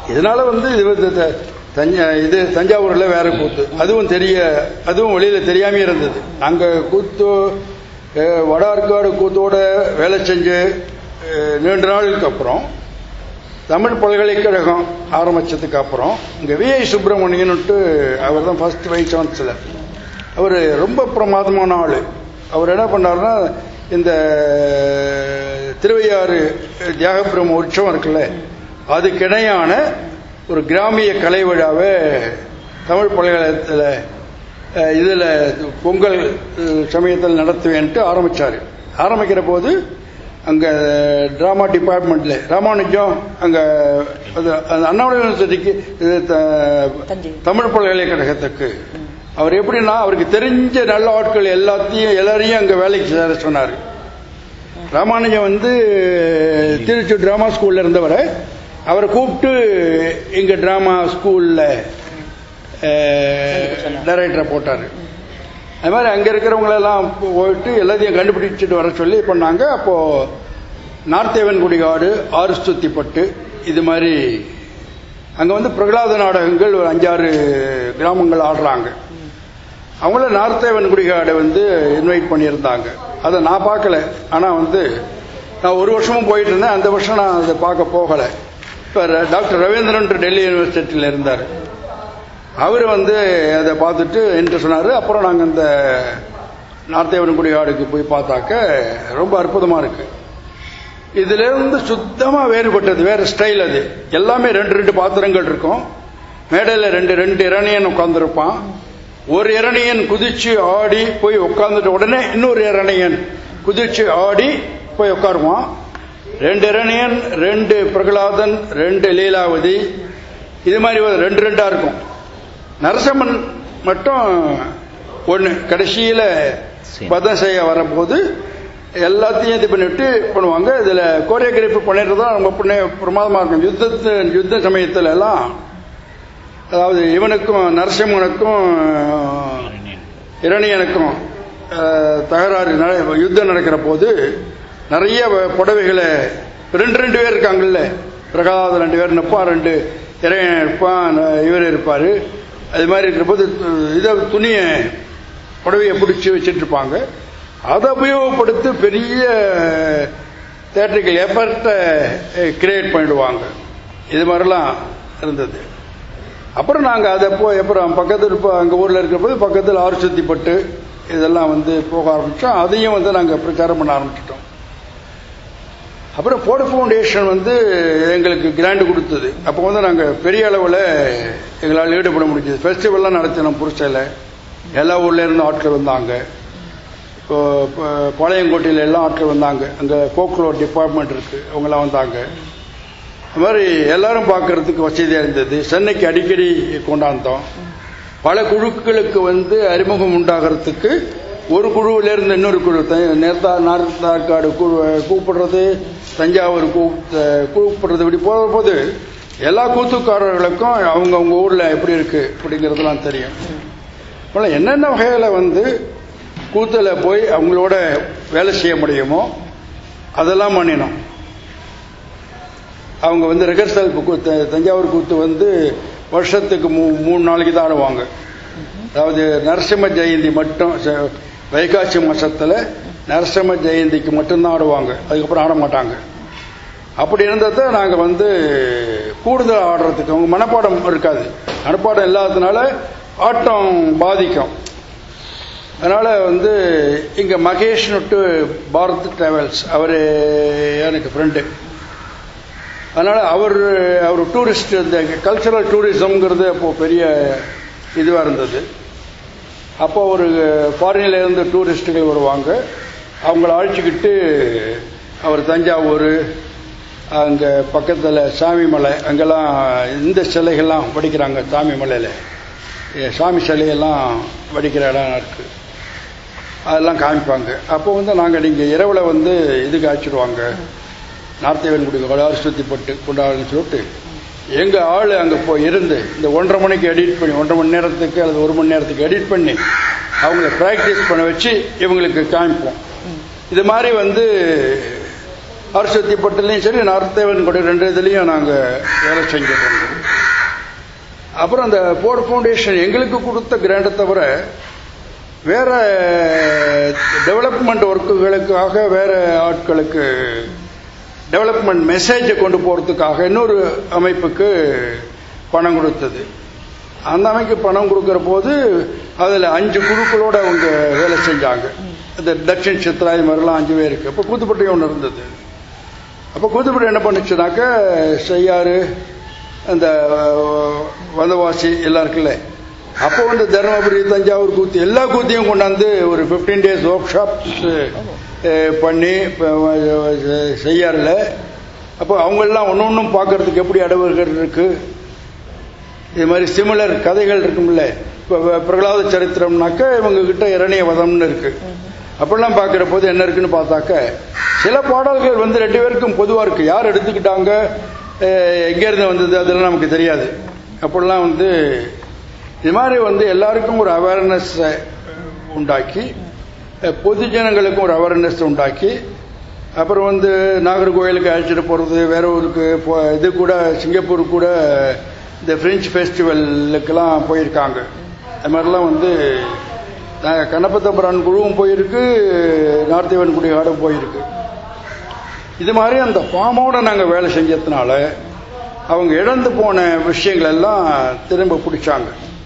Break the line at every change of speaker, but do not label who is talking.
இதனால வந்து இது வந்து த- தஞ்சா இது தஞ்சாவூர்ல வேற கூத்து அதுவும் தெரிய அதுவும் வெளியில தெரியாம இருந்தது நாங்க கூத்து அஹ், வட ஆற்காடு கூத்தோட வேலை செஞ்சு அஹ், நீண்ட நாளுக்கு அப்புறம் தமிழ் பல்கலைக்கழகம் ஆரம்பிச்சதுக்கு அப்புறம் இங்க விஐ சுப்பிரமணியன்ட்டு அவர் தான் ஃபர்ஸ்ட் வைஸ் சான்சலர் அவர் ரொம்ப பிரமாதமான ஆள் அவர் என்ன பண்ணாருன்னா இந்த திருவையாறு தியாகபிரம உற்சவம் இருக்குல்ல அதுக்கு இணையான ஒரு கிராமிய கலை விழாவை தமிழ் பல்கலைக்கழகத்தில் அஹ், இதுல பொங்கல் அஹ், சமயத்தில் நடத்துவேன்ட்டு ஆரம்பிச்சாரு ஆரம்பிக்கிற போது அங்க டிராமா டிபார்ட்மெண்ட்ல ராமானுஜம் அங்க அது அந்த அண்ணாமலை யூனிவர்சிட்டிக்கு இது த-
தஞ்சை.
தமிழ் பல்கலைக்கழகத்துக்கு அவர் எப்படின்னா அவருக்கு தெரிஞ்ச நல்ல ஆட்கள் எல்லாத்தையும் எல்லாரையும் அங்க வேலைக்கு சேர சொன்னார் ராமானுஜம் வந்து திருச்சி டிராமா ஸ்கூல்ல இருந்தவரை அவரை கூப்பிட்டு இங்க டிராமா ஸ்கூல்ல டைரக்டரை போட்டாரு அது மாதிரி அங்க இருக்கிறவங்களெல்லாம் போயிட்டு எல்லாத்தையும் கண்டுபிடிச்சிட்டு வர சொல்லி பண்ணாங்க அப்போ நார்த்தேவன் குடிகாடு ஆறுஸ்துத்திப்பட்டு இது மாதிரி அங்க வந்து பிரகலாத நாடகங்கள் ஒரு அஞ்சாறு கிராமங்கள் ஆடுறாங்க அவங்கள நார்த்தேவன் குடிகாடை வந்து இன்வைட் பண்ணியிருந்தாங்க அதை நான் பார்க்கல ஆனா வந்து நான் ஒரு வருஷமும் போயிட்டு இருந்தேன் அந்த வருஷம் நான் அதை பார்க்க போகல இப்ப ர- டாக்டர் ரவீந்திரன் டெல்லி யூனிவர்சிட்டியில் இருந்தார் அவர் வந்து அதை பார்த்துட்டு என்கிட்ட சொன்னாரு அப்புறம் நாங்க இந்த நார்த்தேவன் குடிகாடுக்கு போய் பார்த்தாக்க ரொம்ப அற்புதமா இருக்கு இதுல இருந்து சுத்தமா வேறுபட்டது வேற ஸ்டைல் அது எல்லாமே ரெண்டு ரெண்டு பாத்திரங்கள் இருக்கும் மேடையில ரெண்டு ரெண்டு இரணியன் உட்கார்ந்துருப்பான் ஒரு இரணியன் குதிச்சு ஆடி போய் உட்கார்ந்துட்ட உடனே இன்னொரு இரணியன் குதிச்சு ஆடி போய் உட்காருவான் ரெண்டு இரணியன் ரெண்டு பிரகலாதன் ரெண்டு லீலாவதி இது மாதிரி ஒரு ரெண்டு ரெண்டா இருக்கும் நரசிம்மன் மட்டும் ஒண்ணு கடைசியில பதம் செய்ய வரும்போது எல்லாத்தையும் இது பண்ணிட்டு பண்ணுவாங்க இதுல கோரியோகிராஃபி பண்ணிட்டு தான் ரொம்ப புண்ணிய பிரமாதமா இருக்கும் யுத்தத்து யுத்த சமயத்துல எல்லாம் அதாவது இவனுக்கும் நரசிம்மனுக்கும் இரணியனுக்கும் அஹ், தகராறு நட- யுத்தம் நடக்கிற போது நிறைய வ- புடவைகளை ரெண்டு ரெண்டு பேர் இருக்காங்கல்ல பிரகலாத ரெண்டு பேர் நிற்பான் ரெண்டு இறையன் இருப்பான் ந- இவர் இருப்பாரு அது மாதிரி இருக்கிற போது து- இதை துணியை புடவையை பிடிச்சி வச்சிட்டு இருப்பாங்க அதை உபயோகப்படுத்தி பெரிய தேட்டரிக்கல் எஃபர்ட்டை கிரியேட் பண்ணிடுவாங்க இது மாதிரிலாம் இருந்தது அப்புறம் நாங்கள் அதை போய் அப்புறம் பக்கத்தில் இப்போ அங்கே ஊரில் இருக்கிற போது பக்கத்தில் ஆறுசுத்திப்பட்டு இதெல்லாம் வந்து போக ஆரம்பித்தோம் அதையும் வந்து நாங்கள் பிரச்சாரம் பண்ண ஆரம்பிச்சிட்டோம் அப்புறம் போர்டு ஃபவுண்டேஷன் வந்து எங்களுக்கு கிராண்ட் கொடுத்தது அப்போ வந்து நாங்கள் பெரிய அளவில் எங்களால் ஈடுபட முடிஞ்சது ஃபெஸ்டிவல்லாம் நடத்தினோம் புருஷையில் எல்லா ஊர்ல இருந்து ஆட்கள் வந்தாங்க இப்போ இப்போ பாளையங்கோட்டையில் எல்லாம் ஆட்கள் வந்தாங்க அங்கே ஃபோக்லோர் டிபார்ட்மெண்ட் இருக்கு அவங்கெல்லாம் வந்தாங்க அது மாதிரி எல்லாரும் பார்க்கறதுக்கு வசதியாக இருந்தது சென்னைக்கு அடிக்கடி கொண்டாந்தோம் பல குழுக்களுக்கு வந்து அறிமுகம் உண்டாகிறதுக்கு ஒரு குழுவில இருந்து இன்னொரு குழு த- நேர்த்தா நார்த்தார்காடு குழு கூப்பிடுறது தஞ்சாவூர் கூப்பிட்டு கூப்பிடுறது இப்படி போகிற போது எல்லா கூத்துக்காரர்களுக்கும் அவங்க அவங்க ஊரில் எப்படி இருக்கு அப்படிங்கிறதுலாம் தெரியும் அதனால என்னென்ன வகையில் வந்து கூத்துல போய் அவங்களோட வேலை செய்ய முடியுமோ அதெல்லாம் பண்ணினோம் அவங்க வந்து ரிஹர்சல் கூத்து தஞ்சாவூர் கூத்து வந்து வருஷத்துக்கு மூ மூணு நாளைக்கு தான் ஆடுவாங்க அதாவது நரசிம்ம ஜெயந்தி மட்டும் ச- வைகாசி மாசத்துல நரசிம்ம ஜெயந்திக்கு மட்டும்தான் ஆடுவாங்க அதுக்கப்புறம் ஆட மாட்டாங்க அப்படி இருந்ததை நாங்கள் வந்து கூடுதல் ஆடுறதுக்கு அவங்க மனப்பாடம் இருக்காது மனப்பாடம் இல்லாததுனால ஆட்டம் பாதிக்கும் அதனால வந்து இங்க மகேஷ் நட்டு பாரத் டிராவல்ஸ் அவர் எனக்கு ஃப்ரெண்டு அதனால அவர் அவர் டூரிஸ்ட் இந்த கல்ச்சரல் டூரிசம்ங்கிறது அப்போ பெரிய இதுவாக இருந்தது அப்போ ஒரு ஃபாரின்ல இருந்து டூரிஸ்ட்டுகள் வருவாங்க அவங்கள அழைச்சிக்கிட்டு அவர் தஞ்சாவூர் அங்கே பக்கத்தில் சாமிமலை அங்கெல்லாம் இந்த சிலைகள்லாம் வடிக்கிறாங்க சாமி மலையில் சாமி சிலையெல்லாம் வடிக்கிற இடம் இருக்கு அதெல்லாம் காமிப்பாங்க அப்போ வந்து நாங்கள் நீங்கள் இரவில் வந்து இதுக்கு அழைச்சிடுவாங்க நார்த்தேவன் குடி வளாறு சுற்றி போட்டு கொண்டாடுன்னு சொல்லிட்டு எங்கள் ஆள் அங்கே போய் இருந்து இந்த ஒன்றரை மணிக்கு எடிட் பண்ணி ஒன்றரை மணி நேரத்துக்கு அல்லது ஒரு மணி நேரத்துக்கு எடிட் பண்ணி அவங்கள ப்ராக்டிஸ் பண்ண வச்சு இவங்களுக்கு காமிப்போம் இது மாதிரி வந்து அரசுத்திப்பட்டிலையும் சரி நார்த்தேவன் கூட ரெண்டு இதுலேயும் நாங்கள் வேலை செஞ்சுட்டு இருந்தோம் அப்புறம் அந்த போர்ட் ஃபவுண்டேஷன் எங்களுக்கு கொடுத்த கிராண்டை தவிர வேற டெவலப்மெண்ட் ஒர்க்குகளுக்காக வேற ஆட்களுக்கு டெவலப்மெண்ட் மெசேஜை கொண்டு போகிறதுக்காக இன்னொரு அமைப்புக்கு பணம் கொடுத்தது அந்த அமைப்பு பணம் கொடுக்குற போது அதில் அஞ்சு குழுக்களோட அவங்க வேலை செஞ்சாங்க இந்த தட்சின் சித்ரா இது மாதிரிலாம் அஞ்சு பேருக்கு அப்போ கூத்துப்பட்டி ஒன்று இருந்தது அப்போ கூத்துப்பட்டி என்ன பண்ணுச்சுனாக்க செய்யாறு அந்த வந்தவாசி எல்லாம் இருக்குல்ல அப்போ வந்து தருமபுரி தஞ்சாவூர் கூத்து எல்லா கூத்தையும் கொண்டாந்து ஒரு ஃபிஃப்டீன் டேஸ் ஒர்க் ஷாப்ஸ் பண்ணி செய்யாரில் அப்போ அவங்கெல்லாம் ஒன்று ஒன்றும் பார்க்கறதுக்கு எப்படி அடவுகள் இருக்கு இது மாதிரி சிமிலர் கதைகள் இருக்கும்ல இப்போ பிரகலாத சரித்திரம்னாக்க இவங்க கிட்ட இரணிய வதம்னு இருக்கு அப்படிலாம் பார்க்குற போது என்ன இருக்குன்னு பார்த்தாக்க சில பாடல்கள் வந்து ரெண்டு பேருக்கும் பொதுவாக இருக்கு யார் எடுத்துக்கிட்டாங்க எங்கேருந்து வந்தது அதெல்லாம் நமக்கு தெரியாது அப்படிலாம் வந்து இது மாதிரி வந்து எல்லாருக்கும் ஒரு அவேர்னஸ் உண்டாக்கி பொது ஜனங்களுக்கும் ஒரு அவேர்னஸ் உண்டாக்கி அப்புறம் வந்து நாகர்கோயிலுக்கு அழைச்சிட்டு போகிறது வேற ஊருக்கு இது கூட சிங்கப்பூர் கூட இந்த பிரெஞ்சு ஃபெஸ்டிவலுக்கெல்லாம் போயிருக்காங்க அது மாதிரிலாம் வந்து நாங்கள் கண்ணப்பத்தம்பரான் குழுவும் போயிருக்கு நார்த்தேவன் குடிகாடும் போயிருக்கு இது மாதிரி அந்த ஃபார்மோட நாங்கள் வேலை செஞ்சதுனால அவங்க இழந்து போன விஷயங்கள் எல்லாம் திரும்ப பிடிச்சாங்க